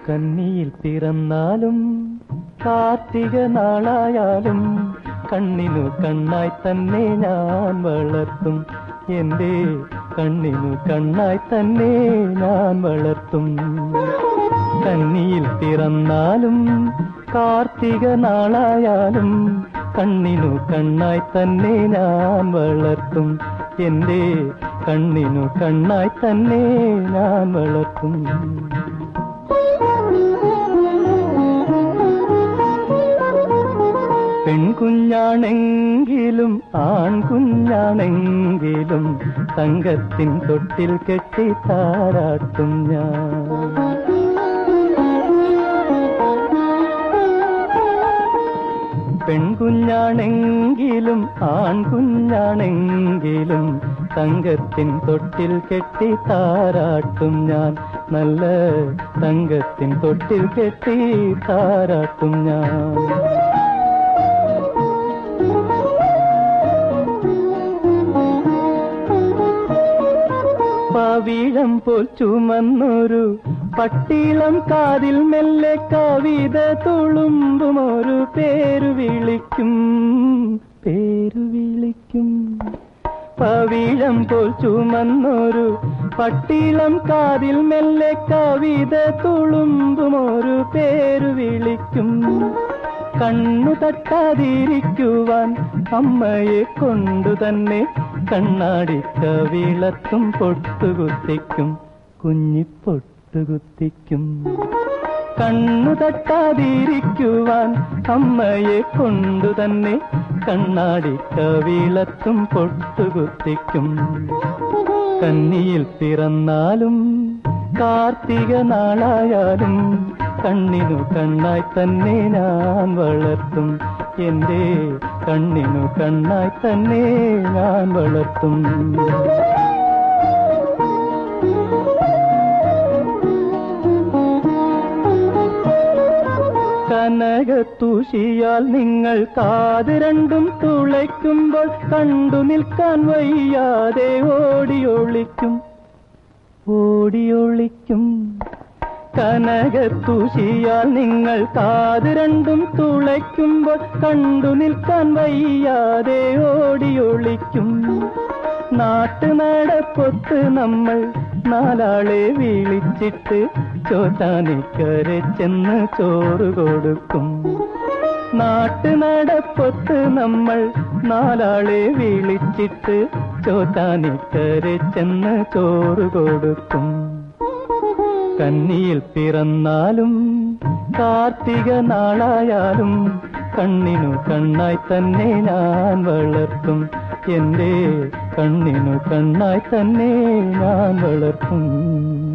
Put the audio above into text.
കന്നിയിൽ പിറന്നാലും കാർത്തിക നാളായാലും കണ്ണിനു കണ്ണായി തന്നെ ഞാൻ വളർത്തും എന്റെ കണ്ണിനു കണ്ണായി തന്നെ ഞാൻ വളർത്തും കന്നിയിൽ പിറന്നാലും കാർത്തിക നാളായാലും കണ്ണിനു കണ്ണായി തന്നെ ഞാൻ വളർത്തും എന്റെ കണ്ണിനു കണ്ണായി തന്നെ ഞാൻ വളർത്തും പെൺകുഞ്ഞാണെങ്കിലും ആൺകുഞ്ഞാണെങ്കിലും തങ്കത്തിൻ തൊട്ടിൽ കെട്ടി താരാട്ടും ഞാൻ പെൺകുഞ്ഞാണെങ്കിലും ആൺകുഞ്ഞാണെങ്കിലും തങ്കത്തിൻ തൊട്ടിൽ കെട്ടി താരാട്ടും ഞാൻ നല്ല തങ്കത്തിൻ തൊട്ടിൽ കെട്ടി താരാട്ടും ഞാൻ പവിഴം പോൽ ചുമന്നൊരു പട്ടിളം കാതിൽ മെല്ലെ കവിത തുളുമ്പും ഒരു പേരു വിളിക്കും പേരു വിളിക്കും പവിഴം പോൽ ചുമന്നൊരു പട്ടിളം കാതിൽ മെല്ലെ കവിത തുളുമ്പും ഒരു പേരു വിളിക്കും കണ്ണു തട്ടാതിരിക്കുവാൻ അമ്മയെ കൊണ്ടു തന്നെ കണ്ണാടി കവിളത്തും പൊട്ടുകുത്തിക്കും കുഞ്ഞിപ്പൊട്ടുകുത്തിക്കും കണ്ണു തട്ടാതിരിക്കുവാൻ അമ്മയെ കൊണ്ടു തന്നെ കണ്ണാടി കവിളത്തും പൊട്ടുകുത്തിക്കും കന്നിയിൽ പിറന്നാലും കാർത്തിക നാളായാലും കണ്ണിനു കണ്ണായി തന്നെ ഞാൻ വളർത്തും എന്റെ കണ്ണിനു കണ്ണായി തന്നെ ഞാൻ വളർത്തും കനകത്തൂശിയാൽ നിങ്ങൾ കാത് രണ്ടും തുളയ്ക്കുമ്പോൾ കണ്ടു നിൽക്കാൻ വയ്യാതെ ഓടിയൊളിക്കും ഓടിയൊളിക്കും കനകത്തൂശിയാൽ നിങ്ങൾ കാത് രണ്ടും തുളയ്ക്കുമ്പോൾ കണ്ടു നിൽക്കാൻ വയ്യാതെ ഓടിയൊളിക്കും നാട്ടു നടപ്പൊത്ത് നമ്മൾ നാലാളെ വിളിച്ചിട്ട് ചോറ്റാനിക്കരെ ചെന്ന് ചോറ് കൊടുക്കും നാട്ടു നടപ്പൊത്ത് നമ്മൾ നാലാളെ വിളിച്ചിട്ട് ചോറ്റാനിക്കരെ ചെന്ന് ചോറ് കൊടുക്കും കന്നിയിൽ പിറന്നാലും കാർത്തിക നാളായാലും കണ്ണിനു കണ്ണായി തന്നെ ഞാൻ വളർത്തും എന്റെ കണ്ണിനു കണ്ണായി തന്നെ ഞാൻ വളർത്തും